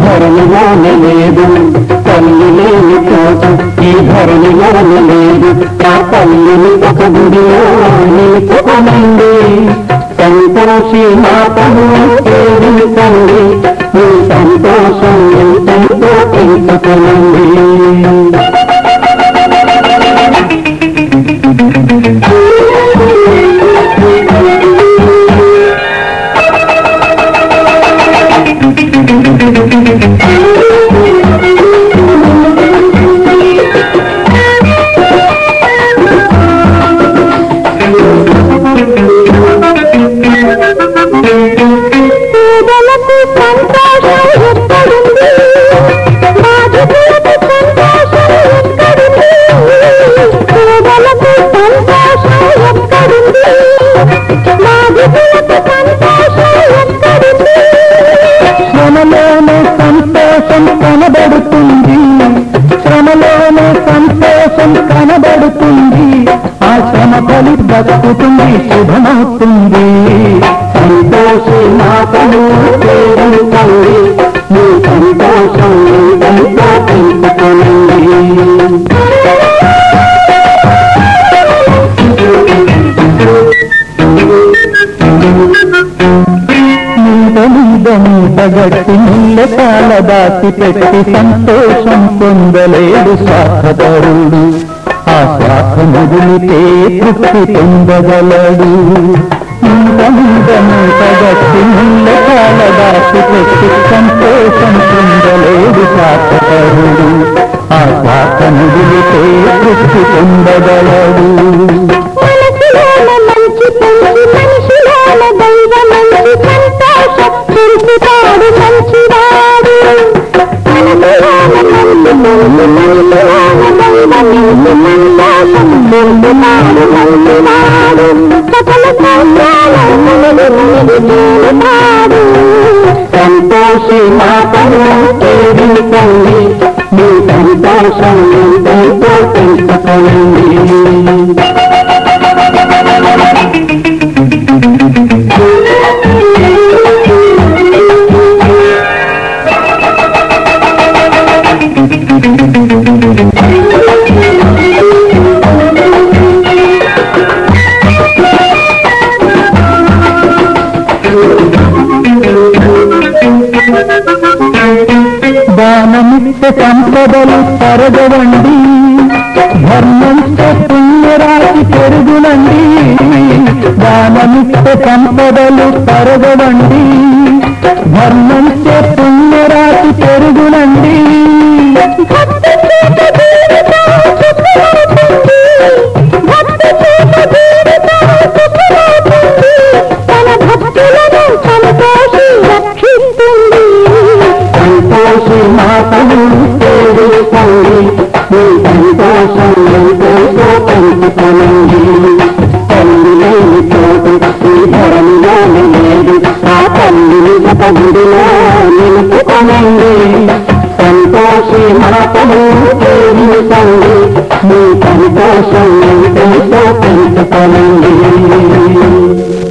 ధరణిలోనే లేదు తల్లి లేని చోట ఈ ధరణిలోనే లేదు ఆ తల్లిని ఒక గుడిలో నిలుపుకోనండి సంతోషి మాతను సేవించండి మీ సంతోషం ఎంతెంతో పెంచుకోనండి పేదలకు సంతోషం ఎక్కడుంది బాధితులకు సంతోషం ఎక్కడుంది పేదలకు సంతోషం ఎక్కడుంది బాధితులకు సంతోషం ఎక్కడుంది శ్రమలోనే సంతోషం కనబడుతుంది శ్రమలోనే సంతోషం కనబడుతుంది ఆ శ్రమ ఫలి దక్కుతుంది శుభమవుతుంది సంతోషి మాతను సేవించండి మీ సంతోషం ఎంతో పెంచుకోనండి మీద మీద మూటగట్టి ముళ్ళ కాల దాచి పెట్టి సంతోషం పొందలేడు స్వార్థపరుడు ఆ స్వార్థ మొదలితే తృప్తి పొందగలడు మీద మీద మూటగట్టి ముళ్ళ కాల దాచి పెట్టి సంతోషం పొందలేడు స్వార్థపరుడు ఆ స్వార్థ మొదలితే తృప్తి పొందగలడు మనసులోన మంచి పెంచి మనిషిలోన దైవ మంచి సంతోషం పెంచుతాడు మంచివాడు మనసులోన మంచి పెంచి మనిషిలోన దైవ మంచి సంతోషం పెంచుతాడు మంచివాడు సకల సౌఖ్యాలను మునిగి మునిగి తేలుతాడు సంతోషి మాతను సేవించండి మీ సంతోషం ఎంతో పెంచుకోండి దానమిస్తే సంపదలు తరగవండి ధర్మంతో పుణ్యరాశి పెరుగునండి దానమిస్తే సంపదలు తరగవండి ధర్మంతో పుణ్యరాశి పెరుగునండి భక్తి చేత జీవితం సుఖమవుతుంది భక్తి చేత జీవితం సుఖమవుతుంది తన భక్తులను సంతోషి రక్షిస్తుంది సంతోషి మాతను సేవించండి మీ సంతోషం ఎంతో పెంచుకోనండి తల్లి లేని చోటు ఈ ధరణిలోనే లేదు ఆ తల్లిని ఒక గుడిలో నిలుపుకోనండి సంతోషి మాతను సేవించండి మీ సంతోషం ఎంతో పెంచుకోనండి